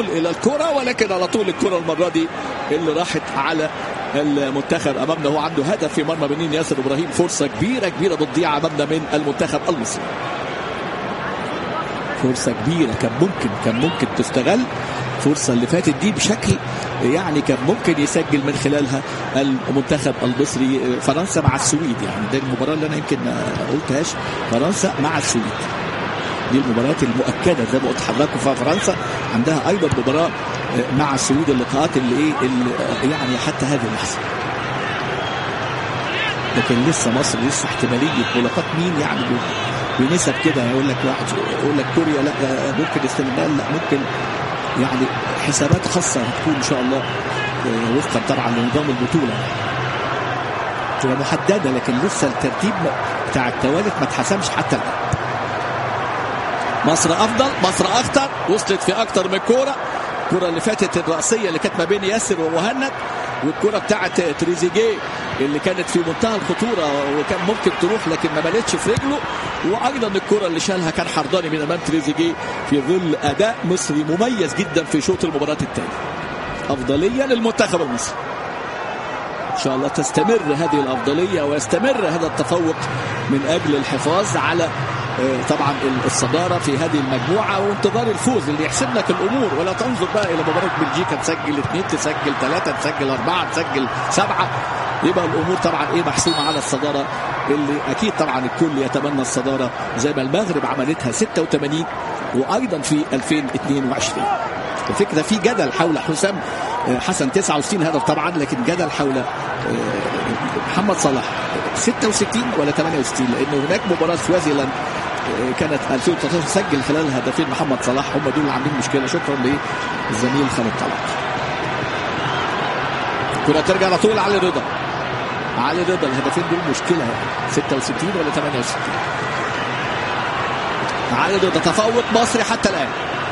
الى الكره ولكن على طول الكره المره دي اللي راحت على المنتخب امامنا هو عنده هدف في مرمى بنين ياسر ابراهيم فرصه كبيره كبيره بتضيع امامنا من المنتخب المصري فرصه كبيره كان ممكن كان ممكن تستغل الفرصه اللي فاتت دي بشكل يعني كان ممكن يسجل من خلالها المنتخب المصري فرنسا مع السويد يعني دي المباراه اللي انا يمكن ما قلتهاش فرنسا مع السويد دي المباريات المؤكده زي ما قلت لحضراتكم ففرنسا عندها ايضا مباراه مع السويد اللقاءات اللي ايه اللي يعني حتى هذه اللحظه لكن لسه مصر لسه احتماليه ملاقات مين يعني بنسب كده يقول لك واحد يقول لك كوريا لا ممكن السنغال لا ممكن يعني حسابات خاصه هتكون ان شاء الله وفقا طبعا لنظام البطوله تبقى محدده لكن لسه الترتيب بتاع التوالت ما اتحسمش حتى الان مصر افضل مصر اخطر وصلت في اكتر من كوره الكره اللي فاتت الراسيه اللي كانت ما بين ياسر ومهند والكره بتاعت تريزيجيه اللي كانت في منتهى الخطوره وكان ممكن تروح لكن ما مالتش في رجله وايضا الكره اللي شالها كان حرضاني من امام تريزيجيه في ظل اداء مصري مميز جدا في شوط المباراه الثاني افضليه للمنتخب المصري ان شاء الله تستمر هذه الافضليه ويستمر هذا التفوق من اجل الحفاظ على طبعا الصداره في هذه المجموعه وانتظار الفوز اللي يحسم لك الامور ولا تنظر بقى الى مباراه بلجيكا تسجل اثنين تسجل ثلاثه تسجل اربعه تسجل سبعه يبقى الامور طبعا ايه محسومه على الصداره اللي اكيد طبعا الكل يتمنى الصداره زي ما المغرب عملتها 86 وايضا في 2022 الفكره في جدل حول حسام حسن 69 هدف طبعا لكن جدل حول محمد صلاح 66 ولا 68 لان هناك مباراه سوازيلاند كانت 2013 سجل خلال هدفين محمد صلاح هم دول اللي عاملين مشكله شكرا للزميل خالد طلعت الكره ترجع على طول علي رضا علي رضا الهدفين دول مشكله 66 ولا 68 علي رضا تفوق مصري حتى الان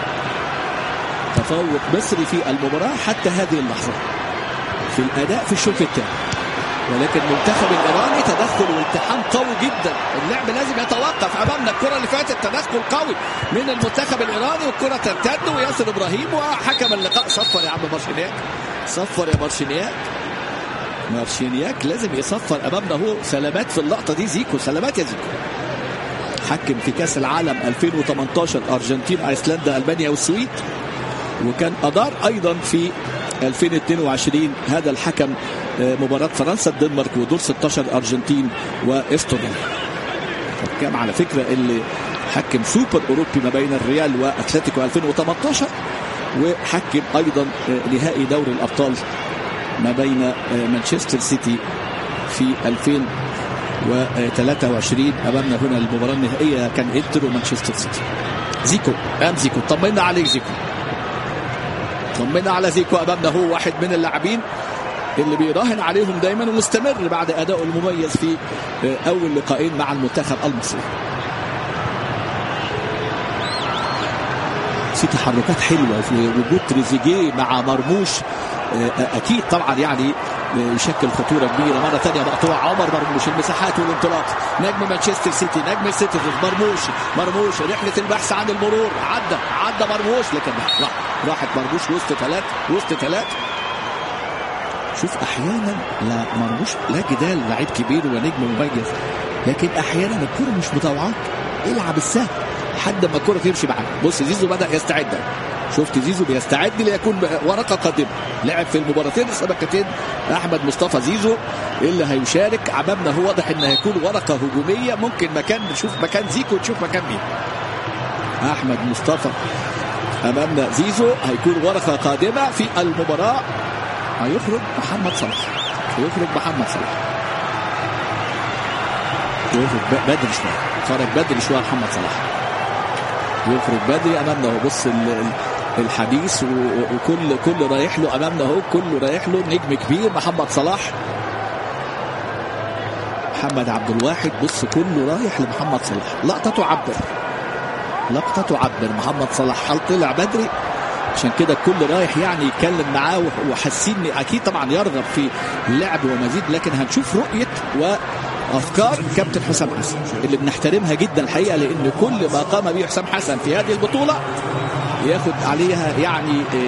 تفوق مصري في المباراه حتى هذه اللحظه في الاداء في الشوط الثاني ولكن المنتخب الايراني تدخل والتحام قوي جدا اللعب لازم يتوقف امامنا الكره اللي فاتت تدخل قوي من المنتخب الايراني والكره ترتد وياسر ابراهيم وحكم اللقاء صفر يا عم مارشينياك صفر يا مارشينياك مارشينياك لازم يصفر امامنا هو سلامات في اللقطه دي زيكو سلامات يا زيكو حكم في كاس العالم 2018 ارجنتين ايسلندا المانيا والسويد وكان ادار ايضا في 2022 هذا الحكم مباراة فرنسا الدنمارك ودور 16 أرجنتين واستونيا حكام على فكرة اللي حكم سوبر أوروبي ما بين الريال وأتلتيكو 2018 وحكم أيضا نهائي دوري الأبطال ما بين مانشستر سيتي في 2023 أمامنا هنا المباراة النهائية كان إنتر ومانشستر سيتي زيكو أم زيكو طمنا عليك زيكو طمنا على زيكو أمامنا هو واحد من اللاعبين اللي بيراهن عليهم دايما ومستمر بعد ادائه المميز في اول لقاءين مع المنتخب المصري في تحركات حلوه في وجود تريزيجيه مع مرموش اكيد طبعا يعني يشكل خطوره كبيره مره ثانيه مقطوع عمر مرموش المساحات والانطلاق نجم مانشستر سيتي نجم السيتيزنز مرموش مرموش رحله البحث عن المرور عدى عدى مرموش لكن راحت مرموش وسط ثلاث وسط ثلاث شوف احيانا لا مرموش لا جدال لعيب كبير ونجم مميز لكن احيانا الكره مش مطوعاك العب السهل لحد ما الكره تمشي معاك بص زيزو بدا يستعد شفت زيزو بيستعد ليكون ورقه قادمه لعب في المباراتين السابقتين احمد مصطفى زيزو اللي هيشارك امامنا هو واضح ان هيكون ورقه هجوميه ممكن مكان نشوف مكان زيكو ونشوف مكان مين احمد مصطفى امامنا زيزو هيكون ورقه قادمه في المباراه هيخرج محمد صلاح هيخرج محمد صلاح يخرج بدري شويه خرج بدري شويه محمد صلاح يخرج بدري امامنا اهو بص الحديث وكل كل رايح له امامنا اهو كله رايح له نجم كبير محمد صلاح محمد عبد الواحد بص كله رايح لمحمد صلاح لقطه تعبر لقطه تعبر محمد صلاح هل طلع بدري عشان كده الكل رايح يعني يتكلم معاه وحاسين اكيد طبعا يرغب في اللعب ومزيد لكن هنشوف رؤيه وافكار كابتن حسام حسن اللي بنحترمها جدا الحقيقه لان كل ما قام به حسام حسن في هذه البطوله ياخد عليها يعني